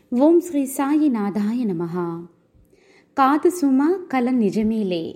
ఓం శ్రీ సాయినాథాయ నమ కాదు సుమ కల నిజమేలే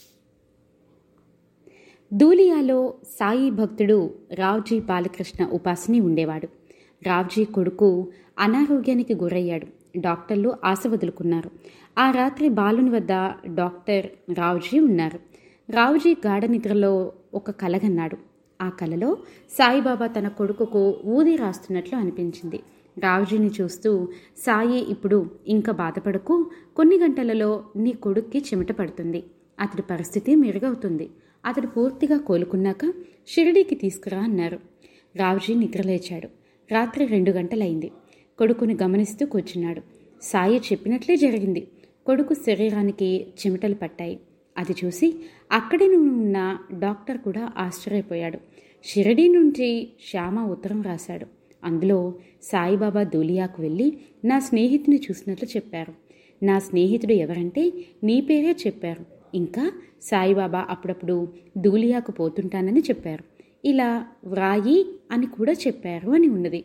దూలియాలో సాయి భక్తుడు రావ్జీ బాలకృష్ణ ఉపాసని ఉండేవాడు రావ్జీ కొడుకు అనారోగ్యానికి గురయ్యాడు డాక్టర్లు ఆశ వదులుకున్నారు ఆ రాత్రి బాలుని వద్ద డాక్టర్ రావ్జీ ఉన్నారు రావ్జీ గాఢ నిద్రలో ఒక కలగన్నాడు ఆ కలలో సాయిబాబా తన కొడుకుకు ఊది రాస్తున్నట్లు అనిపించింది రావుజీని చూస్తూ సాయి ఇప్పుడు ఇంకా బాధపడకు కొన్ని గంటలలో నీ కొడుక్కి చెమట పడుతుంది అతడి పరిస్థితి మెరుగవుతుంది అతడు పూర్తిగా కోలుకున్నాక షిరిడీకి తీసుకురా అన్నారు రావుజీ నిద్రలేచాడు రాత్రి రెండు గంటలైంది కొడుకుని గమనిస్తూ కూర్చున్నాడు సాయి చెప్పినట్లే జరిగింది కొడుకు శరీరానికి చెమటలు పట్టాయి అది చూసి అక్కడే ఉన్న డాక్టర్ కూడా ఆశ్చర్యపోయాడు షిరిడీ నుంచి శ్యామ ఉత్తరం రాశాడు అందులో సాయిబాబా దూలియాకు వెళ్ళి నా స్నేహితుని చూసినట్లు చెప్పారు నా స్నేహితుడు ఎవరంటే నీ పేరే చెప్పారు ఇంకా సాయిబాబా అప్పుడప్పుడు దూలియాకు పోతుంటానని చెప్పారు ఇలా వ్రాయి అని కూడా చెప్పారు అని ఉన్నది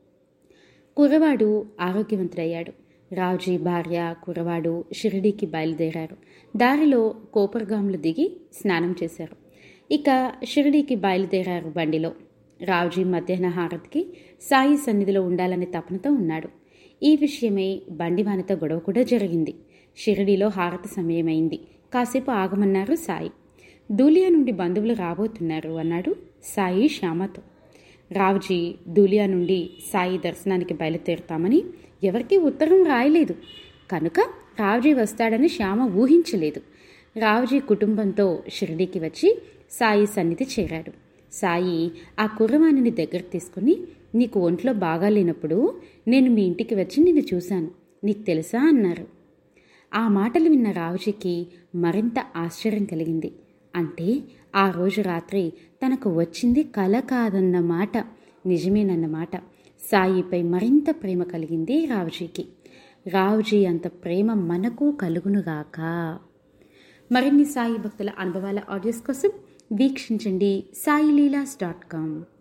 కుర్రవాడు ఆరోగ్యవంతుడయ్యాడు రావుజీ భార్య కుర్రవాడు షిరిడీకి బయలుదేరారు దారిలో కోపర్గాంలు దిగి స్నానం చేశారు ఇక షిరిడీకి బయలుదేరారు బండిలో రావుజీ మధ్యాహ్న హారతికి సాయి సన్నిధిలో ఉండాలనే తపనతో ఉన్నాడు ఈ విషయమై బండివానితో గొడవ కూడా జరిగింది షిరిడీలో హారతి సమయమైంది కాసేపు ఆగమన్నారు సాయి దూలియా నుండి బంధువులు రాబోతున్నారు అన్నాడు సాయి శ్యామతో రావుజీ దూలియా నుండి సాయి దర్శనానికి బయలుదేరుతామని ఎవరికీ ఉత్తరం రాయలేదు కనుక రావుజీ వస్తాడని శ్యామ ఊహించలేదు రావుజీ కుటుంబంతో షిరిడీకి వచ్చి సాయి సన్నిధి చేరాడు సాయి ఆ కుర్రవాణిని దగ్గర తీసుకుని నీకు ఒంట్లో బాగాలేనప్పుడు నేను మీ ఇంటికి వచ్చి నిన్ను చూశాను నీకు తెలుసా అన్నారు ఆ మాటలు విన్న రావుజీకి మరింత ఆశ్చర్యం కలిగింది అంటే ఆ రోజు రాత్రి తనకు వచ్చింది కల కాదన్న మాట నిజమేనన్నమాట సాయిపై మరింత ప్రేమ కలిగింది రావుజీకి రావుజీ అంత ప్రేమ మనకు కలుగునుగాక మరిన్ని సాయి భక్తుల అనుభవాల ఆడియోస్ కోసం వీక్షించండి సాయిలీలాస్ డాట్ కామ్